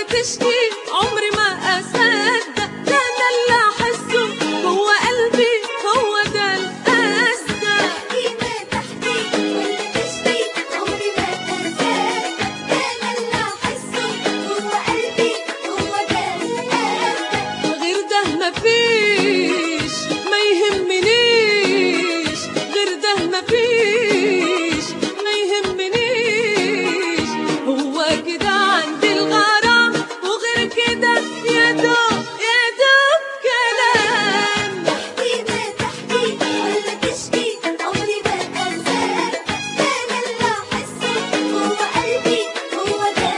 ولا تشكي عمري ما اصدق لا انا اللي احسه هو قلبي هو ده الأصدق تحكي ما تحكي ولا تشكي عمري ما أنساك أنا اللي أحسه هو قلبي هو ده الأصدق غير ده مفيش ما يهمنيش غير ده مفيش ما يهمنيش هو كده عندي الغرام وغير كده يا دوب يا دوب كلام تحكي ما تحكي ولا تشكي عمري ما أنساك أنا اللي أحسه هو قلبي هو ده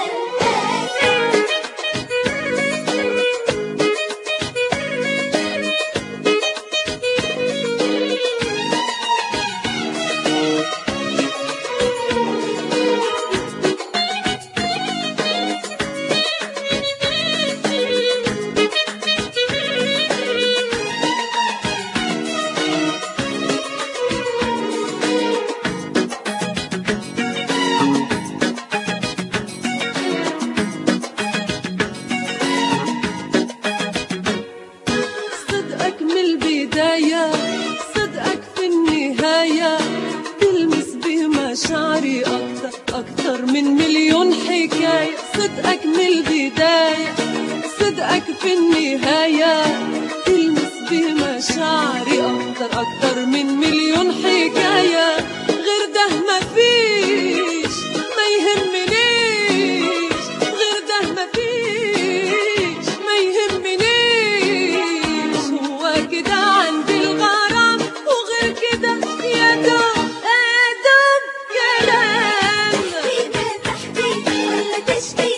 صدقك من البداية صدقك في النهاية تلمس بمشاعري أكتر أكتر من مليون حكاية صدقك من البداية صدقك في النهاية تلمس بمشاعري أكتر أكتر من مليون حكاية غير ده مفيش ما يهمنيش غير ده مفيش ما يهمنيش هو كده عندي الغرام وغير كده يا دوب يا دوب كلام تحكي ما تحكي ولا تشكي